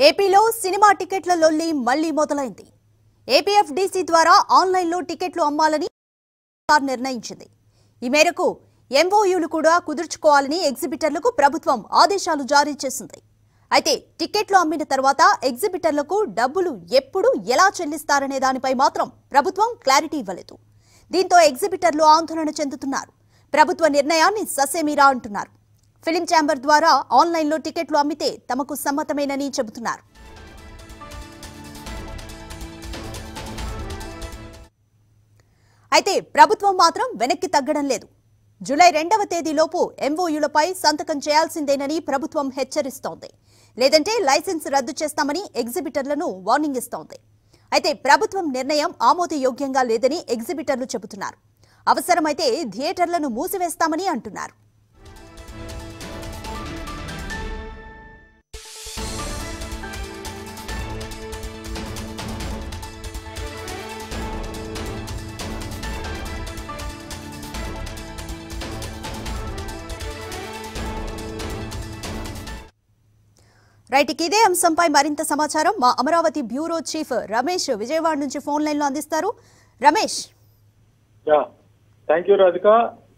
ఏపీలో సినిమా టికెట్ల లొల్లి మళ్లీ మొదలైంది ఏపీఎఫ్డీసీ ద్వారా ఆన్లైన్లో టికెట్లు అమ్మాలని సర్కార్ నిర్ణయించింది ఈ మేరకు ఎంఓయూలు కూడా కుదుర్చుకోవాలని ఎగ్జిబిటర్లకు ప్రభుత్వం ఆదేశాలు జారీ చేసింది అయితే టికెట్లు అమ్మిన తర్వాత ఎగ్జిబిటర్లకు డబ్బులు ఎప్పుడు ఎలా చెల్లిస్తారనే దానిపై మాత్రం ప్రభుత్వం క్లారిటీ ఇవ్వలేదు దీంతో ఎగ్జిబిటర్లు ఆందోళన చెందుతున్నారు ప్రభుత్వ నిర్ణయాన్ని ససేమిరా అంటున్నారు ఫిలిం ఛాంబర్ ద్వారా ఆన్లైన్లో టికెట్లు అమ్మితే తమకు సమ్మతమేనని చెబుతున్నారు అయితే ప్రభుత్వం మాత్రం వెనక్కి తగ్గడం లేదు జూలై రెండవ తేదీలోపు ఎంఓయూలపై సంతకం చేయాల్సిందేనని ప్రభుత్వం హెచ్చరిస్తోంది లేదంటే లైసెన్స్ రద్దు చేస్తామని ఎగ్జిబిటర్లను వార్నింగ్ ఇస్తోంది అయితే ప్రభుత్వం నిర్ణయం ఆమోదయోగ్యంగా లేదని ఎగ్జిబిటర్లు చెబుతున్నారు అవసరమైతే థియేటర్లను మూసివేస్తామని అంటున్నారు రైట్ ఇక ఇదే అంశంపై మరింత సమాచారం మా అమరావతి బ్యూరో చీఫ్ రమేష్ విజయవాడ నుంచి ఫోన్ లైన్ లో అందిస్తారు Ramesh yeah thank you Radhika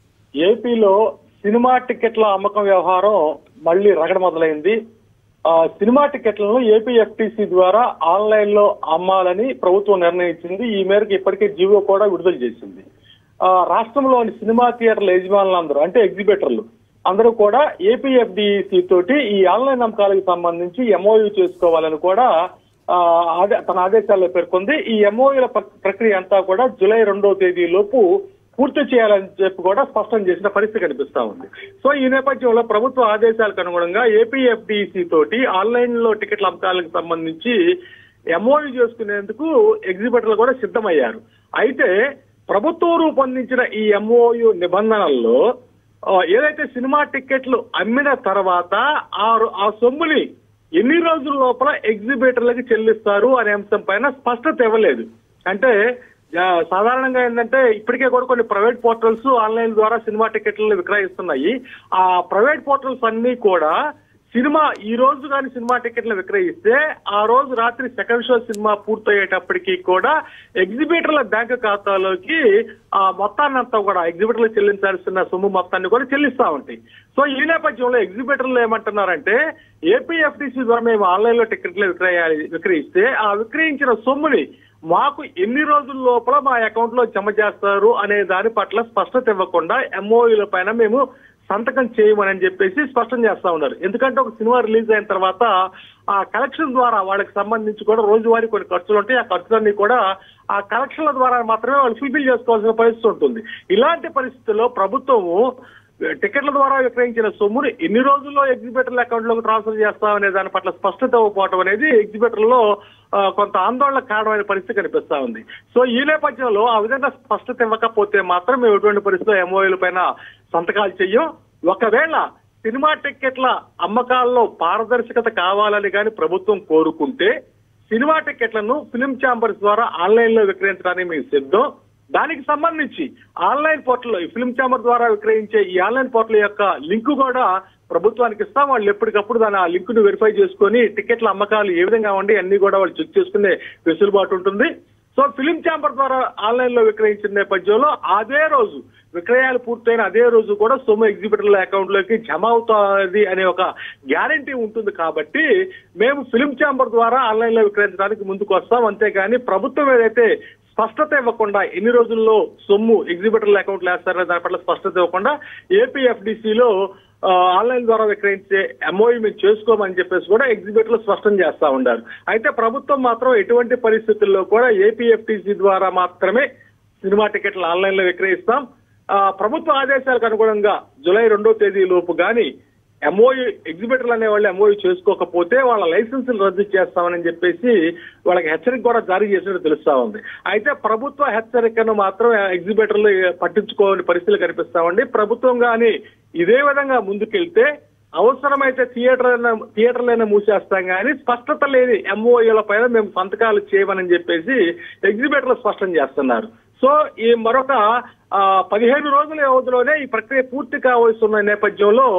ఏపీలో సినిమా టికెట్ల అమ్మకం వ్యవహారం మళ్ళీ రగడ మొదలైంది ఆ సినిమా టికెట్లను ఏపీ ఎఫ్టీసీ ద్వారా ఆన్లైన్ లో అమ్మాలని ప్రభుత్వం నిర్ణయించింది ఈ మేరకు ఇప్పటికే జీవో కూడా విడుదల చేసింది ఆ రాష్ట్రంలోని సినిమా థియేటర్ల యజమానులందరూ అంటే ఎగ్జిబిటర్లు అందరూ కూడా ఏపీఎఫ్డిసి తోటి ఈ ఆన్లైన్ అమ్మకాలకు సంబంధించి ఎంఓయూ చేసుకోవాలని కూడా ఆ, ఆదే- తన ఆదేశాల్లో పేర్కొంది ఈ ఎంఓయూల ప్రక్రియ అంతా కూడా జూలై రెండో తేదీ లోపు పూర్తి చేయాలని చెప్పి కూడా స్పష్టం చేసిన పరిస్థితి కనిపిస్తా ఉంది సో ఈ నేపథ్యంలో ప్రభుత్వ ఆదేశాలకు అనుగుణంగా ఏపీఎఫ్డిసి తోటి ఆన్లైన్ లో టికెట్ల అమ్మకాలకు సంబంధించి ఎంఓయూ చేసుకునేందుకు ఎగ్జిబిటర్లు కూడా సిద్ధమయ్యారు అయితే ప్రభుత్వం రూపొందించిన ఈ ఎంఓయు నిబంధనల్లో ఆ, ఏదైతే సినిమా టికెట్లు అమ్మిన తర్వాత ఆ రో- ఆ సొమ్ముని ఎన్ని రోజుల లోపల ఎగ్జిబిటర్లకు చెల్లిస్తారు అనే అంశం పైన స్పష్టత ఇవ్వలేదు అంటే ఆ, సాధారణంగా ఏంటంటే ఇప్పటికే కూడా కొన్ని ప్రైవేట్ పోర్టల్స్ ఆన్లైన్ ద్వారా సినిమా టికెట్లను విక్రయిస్తున్నాయి ఆ ప్రైవేట్ పోర్టల్స్ అన్ని కూడా సినిమా ఈ రోజు కానీ సినిమా టికెట్లు విక్రయిస్తే ఆ రోజు రాత్రి సెకండ్ షో సినిమా పూర్తయ్యేటప్పటికి కూడా ఎగ్జిబిటర్ల బ్యాంక్ ఖాతాలోకి ఆ మొత్తాన్ని అంతా కూడా ఎగ్జిబిటర్లు చెల్లించాల్సిన సొమ్ము మొత్తాన్ని కూడా చెల్లిస్తా ఉంటాయి సో ఈ నేపథ్యంలో ఎగ్జిబిటర్లు ఏమంటున్నారంటే ఏపీఎఫ్టీసీ ద్వారా మేము ఆన్లైన్ లో టికెట్లు విక్రయాలి విక్రయిస్తే ఆ విక్రయించిన సొమ్ముని మాకు ఎన్ని రోజుల లోపల మా అకౌంట్ లో జమ చేస్తారు అనే దాని పట్ల స్పష్టత ఇవ్వకుండా ఎంఓయూల పైన మేము సంతకం చేయమని చెప్పేసి స్పష్టం చేస్తా ఉన్నారు ఎందుకంటే ఒక సినిమా రిలీజ్ అయిన తర్వాత ఆ కలెక్షన్ ద్వారా వాళ్ళకి సంబంధించి కూడా రోజువారీ కొన్ని ఖర్చులు ఉంటాయి ఆ ఖర్చులన్నీ కూడా ఆ కలెక్షన్ల ద్వారా మాత్రమే వాళ్ళు ఫుల్ఫిల్ చేసుకోవాల్సిన పరిస్థితి ఉంటుంది ఇలాంటి పరిస్థితుల్లో ప్రభుత్వము టికెట్ల ద్వారా విక్రయించిన సొమ్మును ఎన్ని రోజుల్లో ఎగ్జిబిటర్ల అకౌంట్ లోకి ట్రాన్స్ఫర్ చేస్తామనే దాని పట్ల స్పష్టత ఇవ్వకపోవడం అనేది ఎగ్జిబిటర్లో ఆ, కొంత ఆందోళన కారణమైన పరిస్థితి కనిపిస్తా ఉంది సో ఈ నేపథ్యంలో ఆ విధంగా స్పష్టత ఇవ్వకపోతే మాత్రం మేము ఎటువంటి పరిస్థితుల్లో ఎంఓఏల పైన సంతకాలు చెయ్యం ఒకవేళ సినిమా టికెట్ల అమ్మకాల్లో పారదర్శకత కావాలని కానీ ప్రభుత్వం కోరుకుంటే సినిమా టికెట్లను ఫిలిం ఛాంబర్స్ ద్వారా ఆన్లైన్ లో విక్రయించడానికి మేము సిద్ధం దానికి సంబంధించి ఆన్లైన్ పోర్టల్ ఫిలిం ఛాంబర్ ద్వారా విక్రయించే ఈ ఆన్లైన్ పోర్టల్ యొక్క లింక్ కూడా ప్రభుత్వానికి ఇస్తాం వాళ్ళు ఎప్పటికప్పుడు దాని ఆ లింక్ ను వెరిఫై చేసుకొని టికెట్ల అమ్మకాలు ఏ విధంగా ఉండి అన్ని కూడా వాళ్ళు చెక్ చేసుకునే వెసులుబాటు ఉంటుంది సో ఫిలిం ఛాంబర్ ద్వారా ఆన్లైన్ లో విక్రయించిన నేపథ్యంలో అదే రోజు విక్రయాలు పూర్తయిన అదే రోజు కూడా సొమ్ము ఎగ్జిబిటర్ల అకౌంట్ లోకి జమ అవుతుంది అనే ఒక గ్యారంటీ ఉంటుంది కాబట్టి మేము ఫిలిం ఛాంబర్ ద్వారా ఆన్లైన్ లో విక్రయించడానికి ముందుకు వస్తాం అంతేగాని ప్రభుత్వం ఏదైతే స్పష్టత ఇవ్వకుండా ఎన్ని రోజుల్లో సొమ్ము ఎగ్జిబిటర్ల అకౌంట్లు వేస్తారనే దాని పట్ల స్పష్టత ఇవ్వకుండా ఏపీఎఫ్డిసిలో ఆన్లైన్ ద్వారా విక్రయించే ఎంఓయూ మేము చేసుకోమని చెప్పేసి కూడా ఎగ్జిబిటర్లు స్పష్టం చేస్తా ఉన్నారు అయితే ప్రభుత్వం మాత్రం ఎటువంటి పరిస్థితుల్లో కూడా ఏపీఎఫ్టిసి ద్వారా మాత్రమే సినిమా టికెట్లు ఆన్లైన్ లో విక్రయిస్తాం ఆ, ప్రభుత్వ ఆదేశాలకు అనుగుణంగా జూలై రెండో తేదీ లోపు గాని ఎంఓయూ ఎగ్జిబిటర్లు అనే వాళ్ళు ఎంఓయూ చేసుకోకపోతే వాళ్ళ లైసెన్సులు రద్దు చేస్తామని చెప్పేసి వాళ్ళకి హెచ్చరిక కూడా జారీ చేసినట్టు తెలుస్తా ఉంది అయితే ప్రభుత్వ హెచ్చరికను మాత్రం ఎగ్జిబిటర్లు పట్టించుకోని పరిస్థితులు కనిపిస్తా ఉంది ప్రభుత్వం గాని ఇదే విధంగా ముందుకెళ్తే అవసరమైతే థియేటర్ థియేటర్లైనా మూసేస్తాం కానీ స్పష్టత లేని ఎంఓఏల పైన మేము సంతకాలు చేయమని చెప్పేసి ఎగ్జిబిటర్లు స్పష్టం చేస్తున్నారు సో ఈ మరొక ఆ, పదిహేను రోజుల వ్యవధిలోనే ఈ ప్రక్రియ పూర్తి కావాల్సిన నేపథ్యంలో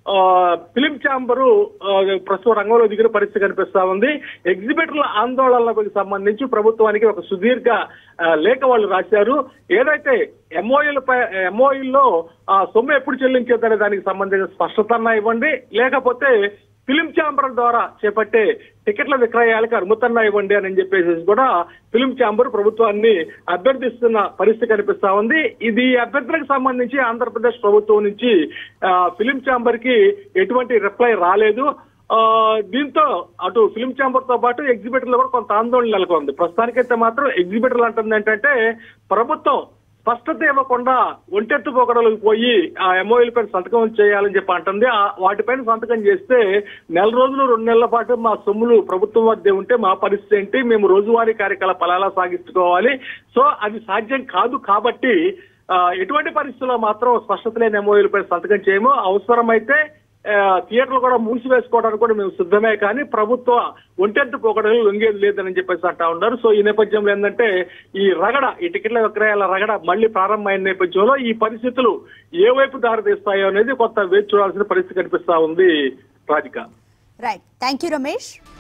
ఆ, ఫిలిం ఛాంబరు ఆ, ప్రస్తుతం రంగంలో దిగిన పరిస్థితి కనిపిస్తా ఉంది ఎగ్జిబిటర్ల ఆందోళనలకు సంబంధించి ప్రభుత్వానికి ఒక సుదీర్ఘ ఆ, లేఖ వాళ్ళు రాశారు ఏదైతే ఎంఓఎల్ ఎంఓఎల్లో సొమ్ము ఎప్పుడు చెల్లించేదనే దానికి సంబంధించిన స్పష్టతన్నా ఇవ్వండి లేకపోతే ఫిలిం ఛాంబర్ ద్వారా చేపట్టే టికెట్ల విక్రయాలకు అనుమతన్నా ఇవ్వండి అని చెప్పేసి కూడా ఫిలిం ఛాంబర్ ప్రభుత్వాన్ని అభ్యర్థిస్తున్న పరిస్థితి కనిపిస్తా ఉంది ఇది ఈ అభ్యర్థులకు సంబంధించి ఆంధ్రప్రదేశ్ ప్రభుత్వం నుంచి ఆ, ఫిలిం ఛాంబర్ కి ఎటువంటి రిప్లై రాలేదు ఆ, దీంతో అటు ఫిలిం ఛాంబర్ తో పాటు ఎగ్జిబిటర్లో కూడా కొంత ఆందోళన నెలకొంది ప్రస్తుతానికైతే మాత్రం ఎగ్జిబిటర్లు అంటుంది ఏంటంటే ప్రభుత్వం స్పష్టత ఇవ్వకుండా ఒంటెత్తు పొగడలకు పోయి ఆ ఎంఓఎల్ పైన సంతకం చేయాలని చెప్పి అంటుంది ఆ వాటిపైన సంతకం చేస్తే నెల రోజులు రెండు నెలల పాటు మా సొమ్ములు ప్రభుత్వం వద్దే ఉంటే మా పరిస్థితి ఏంటి మేము రోజువారీ కార్యకలాపాలు ఎలా సాగించుకోవాలి సో అది సాధ్యం కాదు కాబట్టి ఆ, ఎటువంటి పరిస్థితుల్లో మాత్రం స్పష్టత లేని ఎంఓఎల్ పైన సంతకం చేయము అవసరమైతే ఆ, థియేటర్లు కూడా మూసివేసుకోవడానికి కూడా మేము సిద్ధమే కానీ ప్రభుత్వ ఒంటెంటు పోకడలు లొంగేది లేదని చెప్పేసి అంటా ఉన్నారు సో ఈ నేపథ్యంలో ఏంటంటే ఈ రగడ ఈ టికెట్ల విక్రయాల రగడ మళ్ళీ ప్రారంభమైన నేపథ్యంలో ఈ పరిస్థితులు ఏ వైపు దారితీస్తాయో అనేది కొత్త వేచి చూడాల్సిన పరిస్థితి కనిపిస్తా ఉంది Radhika right thank you Ramesh